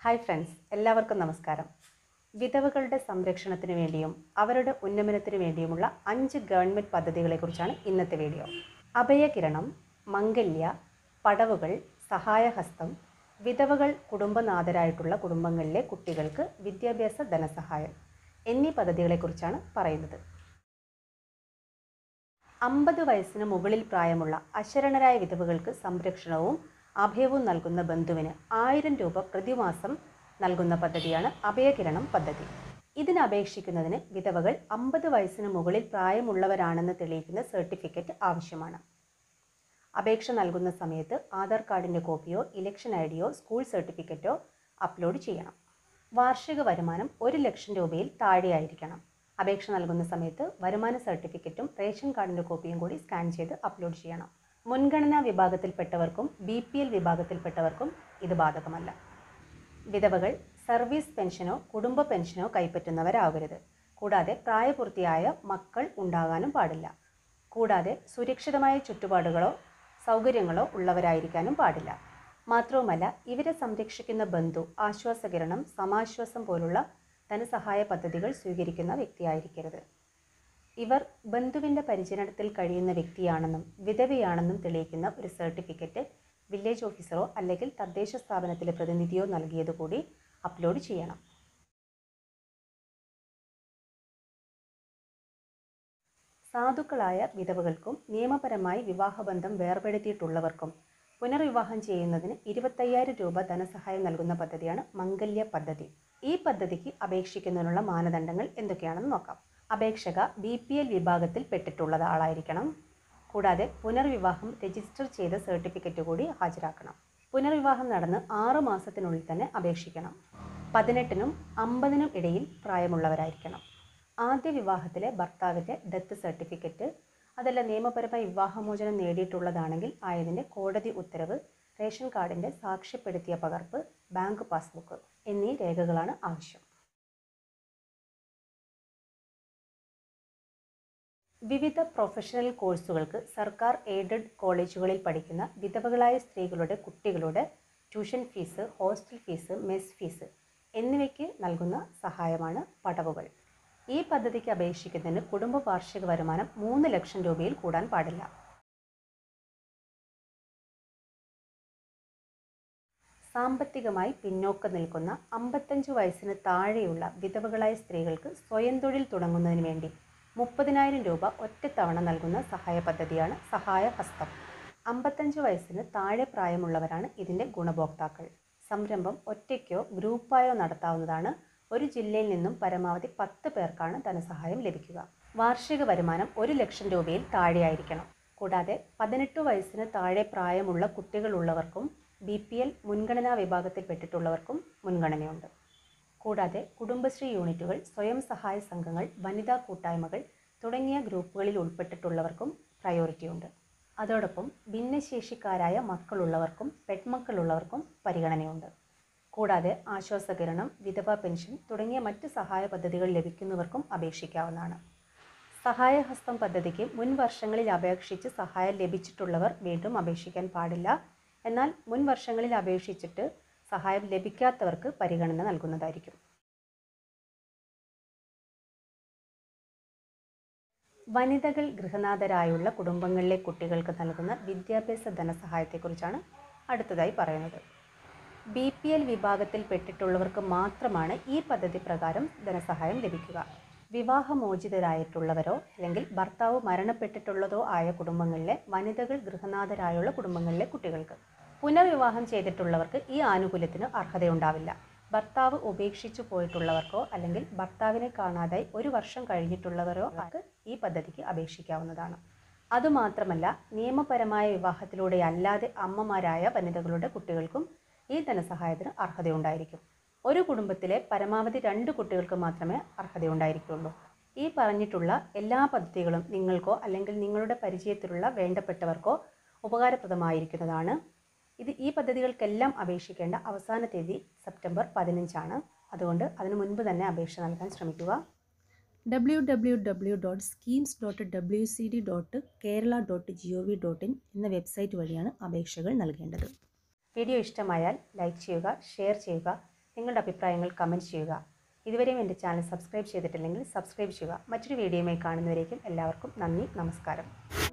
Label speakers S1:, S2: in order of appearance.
S1: hi friends എല്ലാവർക്കും നമസ്കാരം വിധവകളുടെ സംരക്ഷണത്തിന് വേണ്ടിയും അവരുടെ ഉന്നമനത്തിന് വേണ്ടിയുമുള്ള അഞ്ച് ഗവൺമെൻറ് പദ്ധതികളെക്കുറിച്ചാണ് ഇന്നത്തെ വീഡിയോ അഭയകിരണം മംഗല്യ പടവുകൾ സഹായഹസ്തം വിധവകൾ കുടുംബനാഥരായിട്ടുള്ള കുടുംബങ്ങളിലെ കുട്ടികൾക്ക് വിദ്യാഭ്യാസ ധനസഹായം എന്നീ പദ്ധതികളെക്കുറിച്ചാണ് പറയുന്നത് അമ്പത് വയസ്സിന് മുകളിൽ പ്രായമുള്ള അശരണരായ വിധവകൾക്ക് സംരക്ഷണവും അഭയവും നൽകുന്ന ബന്ധുവിന് ആയിരം രൂപ പ്രതിമാസം നൽകുന്ന പദ്ധതിയാണ് അഭയകിരണം പദ്ധതി ഇതിന് അപേക്ഷിക്കുന്നതിന് വിധവകൾ അമ്പത് വയസ്സിന് മുകളിൽ പ്രായമുള്ളവരാണെന്ന് തെളിയിക്കുന്ന സർട്ടിഫിക്കറ്റ് ആവശ്യമാണ് അപേക്ഷ നൽകുന്ന സമയത്ത് ആധാർ കാർഡിൻ്റെ കോപ്പിയോ ഇലക്ഷൻ ഐ ഡിയോ സ്കൂൾ സർട്ടിഫിക്കറ്റോ അപ്ലോഡ് ചെയ്യണം വാർഷിക വരുമാനം ഒരു ലക്ഷം രൂപയിൽ താഴെയായിരിക്കണം അപേക്ഷ നൽകുന്ന സമയത്ത് വരുമാന സർട്ടിഫിക്കറ്റും റേഷൻ കാർഡിൻ്റെ കോപ്പിയും കൂടി സ്കാൻ ചെയ്ത് അപ്ലോഡ് ചെയ്യണം മുൻഗണനാ വിഭാഗത്തിൽപ്പെട്ടവർക്കും ബി പി എൽ വിഭാഗത്തിൽപ്പെട്ടവർക്കും ഇത് ബാധകമല്ല വിധവകൾ സർവീസ് പെൻഷനോ കുടുംബ പെൻഷനോ കൈപ്പറ്റുന്നവരാകരുത് കൂടാതെ പ്രായപൂർത്തിയായ മക്കൾ ഉണ്ടാകാനും പാടില്ല കൂടാതെ സുരക്ഷിതമായ ചുറ്റുപാടുകളോ സൗകര്യങ്ങളോ ഉള്ളവരായിരിക്കാനും പാടില്ല മാത്രവുമല്ല ഇവരെ സംരക്ഷിക്കുന്ന ബന്ധു ആശ്വാസകിരണം സമാശ്വാസം പോലുള്ള ധനസഹായ പദ്ധതികൾ സ്വീകരിക്കുന്ന വ്യക്തിയായിരിക്കരുത് ഇവർ ബന്ധുവിൻ്റെ പരിചരണത്തിൽ കഴിയുന്ന വ്യക്തിയാണെന്നും വിധവയാണെന്നും തെളിയിക്കുന്ന ഒരു സർട്ടിഫിക്കറ്റ് വില്ലേജ് ഓഫീസറോ അല്ലെങ്കിൽ തദ്ദേശ സ്ഥാപനത്തിലെ പ്രതിനിധിയോ നൽകിയത് കൂടി അപ്ലോഡ് ചെയ്യണം സാധുക്കളായ വിധവകൾക്കും നിയമപരമായി വിവാഹബന്ധം വേർപെടുത്തിയിട്ടുള്ളവർക്കും പുനർവിവാഹം ചെയ്യുന്നതിന് ഇരുപത്തയ്യായിരം രൂപ ധനസഹായം നൽകുന്ന പദ്ധതിയാണ് മംഗല്യ പദ്ധതി ഈ പദ്ധതിക്ക് അപേക്ഷിക്കുന്നതിനുള്ള മാനദണ്ഡങ്ങൾ എന്തൊക്കെയാണെന്ന് നോക്കാം അപേക്ഷക ബി പി എൽ വിഭാഗത്തിൽ പെട്ടിട്ടുള്ള ആളായിരിക്കണം കൂടാതെ പുനർവിവാഹം രജിസ്റ്റർ ചെയ്ത സർട്ടിഫിക്കറ്റ് കൂടി ഹാജരാക്കണം പുനർവിവാഹം നടന്ന് ആറ് മാസത്തിനുള്ളിൽ തന്നെ അപേക്ഷിക്കണം പതിനെട്ടിനും അമ്പതിനും ഇടയിൽ പ്രായമുള്ളവരായിരിക്കണം ആദ്യ വിവാഹത്തിലെ ഭർത്താവിൻ്റെ ഡെത്ത് സർട്ടിഫിക്കറ്റ് അതല്ല നിയമപരമായി വിവാഹമോചനം നേടിയിട്ടുള്ളതാണെങ്കിൽ ആയതിൻ്റെ കോടതി ഉത്തരവ് റേഷൻ കാർഡിൻ്റെ സാക്ഷ്യപ്പെടുത്തിയ പകർപ്പ് ബാങ്ക് പാസ്ബുക്ക് എന്നീ രേഖകളാണ് ആവശ്യം വിവിധ പ്രൊഫഷണൽ കോഴ്സുകൾക്ക് സർക്കാർ എയ്ഡഡ് കോളേജുകളിൽ പഠിക്കുന്ന വിധവകളായ സ്ത്രീകളുടെ കുട്ടികളുടെ tuition fees hostel fees mess fees എന്നിവയ്ക്ക് നൽകുന്ന സഹായമാണ് പടവുകൾ ഈ പദ്ധതിക്ക് അപേക്ഷിക്കുന്നതിന് കുടുംബ വാർഷിക വരുമാനം മൂന്ന് ലക്ഷം രൂപയിൽ കൂടാൻ പാടില്ല സാമ്പത്തികമായി പിന്നോക്കം നിൽക്കുന്ന അമ്പത്തഞ്ച് വയസ്സിന് താഴെയുള്ള വിധവകളായ സ്ത്രീകൾക്ക് സ്വയം തൊഴിൽ തുടങ്ങുന്നതിന് വേണ്ടി മുപ്പതിനായിരം രൂപ ഒറ്റത്തവണ നൽകുന്ന സഹായ പദ്ധതിയാണ് സഹായ ഹസ്തം അമ്പത്തഞ്ച് വയസ്സിന് താഴെ പ്രായമുള്ളവരാണ് ഇതിൻ്റെ ഗുണഭോക്താക്കൾ സംരംഭം ഒറ്റയ്ക്കോ ഗ്രൂപ്പായോ നടത്താവുന്നതാണ് ഒരു ജില്ലയിൽ നിന്നും പരമാവധി പത്ത് പേർക്കാണ് ധനസഹായം ലഭിക്കുക വാർഷിക വരുമാനം ഒരു ലക്ഷം രൂപയിൽ താഴെയായിരിക്കണം കൂടാതെ പതിനെട്ട് വയസ്സിന് താഴെ പ്രായമുള്ള കുട്ടികളുള്ളവർക്കും ബി പി എൽ മുൻഗണനാ വിഭാഗത്തിൽപ്പെട്ടിട്ടുള്ളവർക്കും മുൻഗണനയുണ്ട് കൂടാതെ കുടുംബശ്രീ യൂണിറ്റുകൾ സ്വയം സഹായ സംഘങ്ങൾ വനിതാ കൂട്ടായ്മകൾ തുടങ്ങിയ ഗ്രൂപ്പുകളിൽ ഉൾപ്പെട്ടിട്ടുള്ളവർക്കും പ്രയോറിറ്റി ഉണ്ട് അതോടൊപ്പം ഭിന്നശേഷിക്കാരായ മക്കളുള്ളവർക്കും പെൺമക്കളുള്ളവർക്കും പരിഗണനയുണ്ട് കൂടാതെ ആശ്വാസകിരണം വിധവ പെൻഷൻ തുടങ്ങിയ മറ്റ് സഹായ പദ്ധതികൾ ലഭിക്കുന്നവർക്കും അപേക്ഷിക്കാവുന്നതാണ് സഹായഹസ്തം പദ്ധതിക്ക് മുൻ വർഷങ്ങളിൽ അപേക്ഷിച്ച് സഹായം ലഭിച്ചിട്ടുള്ളവർ വീണ്ടും അപേക്ഷിക്കാൻ പാടില്ല എന്നാൽ മുൻ വർഷങ്ങളിൽ അപേക്ഷിച്ചിട്ട് സഹായം ലഭിക്കാത്തവർക്ക് പരിഗണന നൽകുന്നതായിരിക്കും വനിതകൾ ഗൃഹനാഥരായുള്ള കുടുംബങ്ങളിലെ കുട്ടികൾക്ക് നൽകുന്ന വിദ്യാഭ്യാസ ധനസഹായത്തെക്കുറിച്ചാണ് അടുത്തതായി പറയുന്നത് ബി പി എൽ വിഭാഗത്തിൽ പെട്ടിട്ടുള്ളവർക്ക് മാത്രമാണ് ഈ പദ്ധതി പ്രകാരം ധനസഹായം ലഭിക്കുക വിവാഹമോചിതരായിട്ടുള്ളവരോ അല്ലെങ്കിൽ ഭർത്താവ് മരണപ്പെട്ടിട്ടുള്ളതോ ആയ കുടുംബങ്ങളിലെ വനിതകൾ ഗൃഹനാഥരായുള്ള കുടുംബങ്ങളിലെ കുട്ടികൾക്ക് പുനർവിവാഹം ചെയ്തിട്ടുള്ളവർക്ക് ഈ ആനുകൂല്യത്തിന് അർഹതയുണ്ടാവില്ല ഭർത്താവ് ഉപേക്ഷിച്ചു പോയിട്ടുള്ളവർക്കോ അല്ലെങ്കിൽ ഭർത്താവിനെ കാണാതായി ഒരു വർഷം കഴിഞ്ഞിട്ടുള്ളവരോ ആർക്ക് ഈ പദ്ധതിക്ക് അപേക്ഷിക്കാവുന്നതാണ് അതുമാത്രമല്ല നിയമപരമായ വിവാഹത്തിലൂടെ അല്ലാതെ അമ്മമാരായ വനിതകളുടെ കുട്ടികൾക്കും ഈ ധനസഹായത്തിന് അർഹതയുണ്ടായിരിക്കും ഒരു കുടുംബത്തിലെ പരമാവധി രണ്ട് കുട്ടികൾക്ക് മാത്രമേ അർഹതയുണ്ടായിരിക്കുള്ളൂ ഈ പറഞ്ഞിട്ടുള്ള എല്ലാ പദ്ധതികളും നിങ്ങൾക്കോ അല്ലെങ്കിൽ നിങ്ങളുടെ പരിചയത്തിലുള്ള വേണ്ടപ്പെട്ടവർക്കോ ഉപകാരപ്രദമായിരിക്കുന്നതാണ് ഇത് ഈ പദ്ധതികൾക്കെല്ലാം അപേക്ഷിക്കേണ്ട അവസാന തീയതി സെപ്റ്റംബർ പതിനഞ്ചാണ് അതുകൊണ്ട് അതിനു മുൻപ് തന്നെ അപേക്ഷ നൽകാൻ ശ്രമിക്കുക
S2: W W W dot schemes dot W C D dot Kerala dot G O V dot in എന്ന വെബ്സൈറ്റ് വഴിയാണ് അപേക്ഷകൾ നൽകേണ്ടത്
S1: വീഡിയോ ഇഷ്ടമായാൽ ലൈക്ക് ചെയ്യുക ഷെയർ ചെയ്യുക നിങ്ങളുടെ അഭിപ്രായങ്ങൾ കമൻറ്റ് ചെയ്യുക ഇതുവരെയും എൻ്റെ ചാനൽ സബ്സ്ക്രൈബ് ചെയ്തിട്ടില്ലെങ്കിൽ സബ്സ്ക്രൈബ് ചെയ്യുക മറ്റൊരു വീഡിയോയുമായി കാണുന്നവരേക്കും എല്ലാവർക്കും നന്ദി നമസ്കാരം